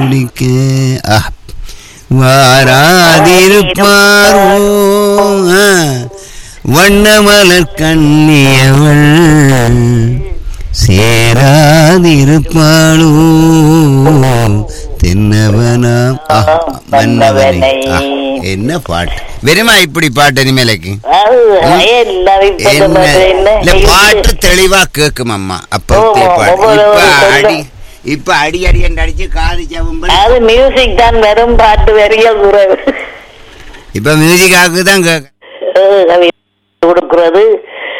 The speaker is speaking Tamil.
குளிக்க ஆ, வாராதிருப்பாரோ ஆ, வண்ணமலர் கண்ணியவள் சேராதிருப்பாளோ தென்னவனாம் ஆ, மன்னவனை ஆ, என்ன பாட்டு வெறுமா இப்படி பாட்டு இனிமேலைக்கு அது எல்லாம் இப்ப இந்த என்ன மாதிரி என்ன இல்ல பாட்டு தெளிவா கேக்கும் அம்மா அப்ப ஓ, பாட்டு ஒவ்வொரு இப்ப சொல்லும். அடி இப்ப அடி அடி என்று அடிச்சு காது ஜவும்பல் அது மியூசிக் தான் வெறும் பாட்டு வரிய குறைவு இப்ப மியூசிக்காக்கு தான் கேட்க கொடுக்கிறது